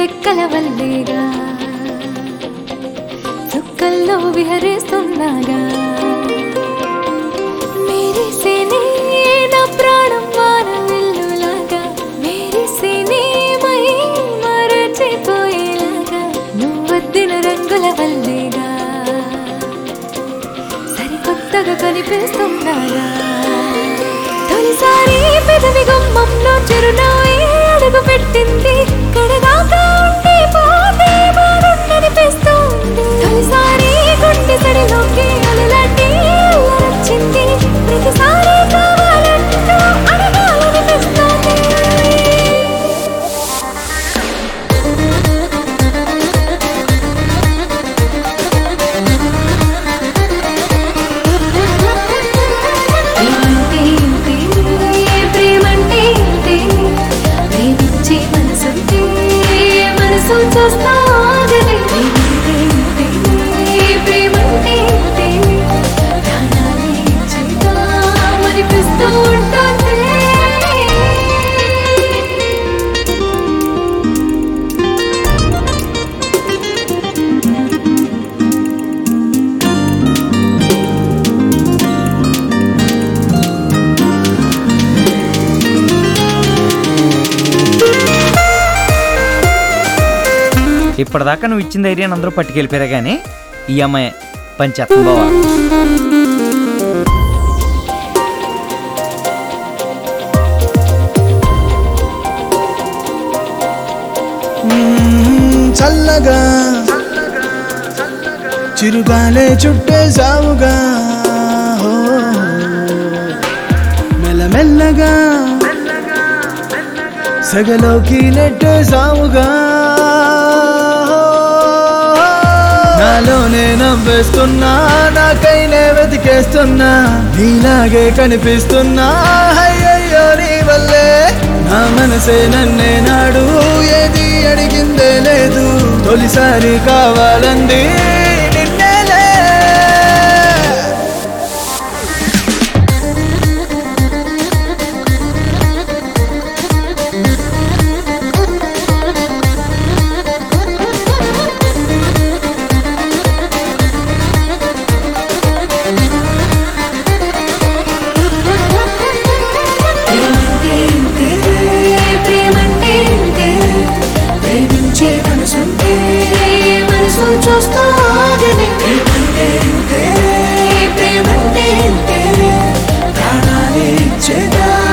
రెక్కల వల్లేగా చుక్కల్లో విహరిస్తున్నాగా మెరిసేనే నా ప్రాణం వాన వెల్లులాగా మెరిసేనే మై మరచిపోయేలాగా నువ్వద్దిన రంగుల వల్లేగా సరికొత్తగా కనిపిస్తున్నాగా తొలిసారి పెదవి గుమ్మంలో చిరునవ్వే అడుగు పెట్టింది కడదాకా ఉండి పోతే బాగుండనిపిస్తుంది తొలిసారి గుండె సడిలోకి అలలాంటి వచ్చింది ప్రతిసారి కావాలంటూ అడగాలనిపిస్తుంది ప్రేమంటే ఇంతే, ప్రేమంటే ఇంతే, ప్రేమించే మనసుంటే మనసు చూస్తాగదే. ప్రేమంటే ఇంతే, ప్రేమంటే ఇంతే, ప్రాణాలే ఇచ్చేద్దామనిపిస్తూ ఉంటుంది. ఇప్పటిదాకా నువ్వు ఇచ్చిన ధైర్యాన్ని అందరూ పట్టుకెళ్ళిపోయారు కానీ ఈ అమ్మాయి పంచేత్తం బావా చల్లగా చిరుగాలే చుట్టే సావుగా హో. మెల్లమెల్లగా సగలోకి నెట్టే సావుగా హో. నాలోనే నవ్వేస్తున్నా నాకైనే వెతికేస్తున్నా నీలాగే కనిపిస్తున్నా అయ్యయ్యో నీ వల్లే నా మనసే నన్నే నాడు ఏది అడిగిందే లేదు తొలిసారి కావాలంది నిన్నేలే ప్రేమంటే ఇంతే, ప్రేమంటే ఇంతే, ప్రేమించే మనసుంటే మనసు చూస్తాగనే. ప్రేమంటే ఇంతే, ప్రేమంటే ఇంతే, ప్రాణాలే ఇచ్చేదా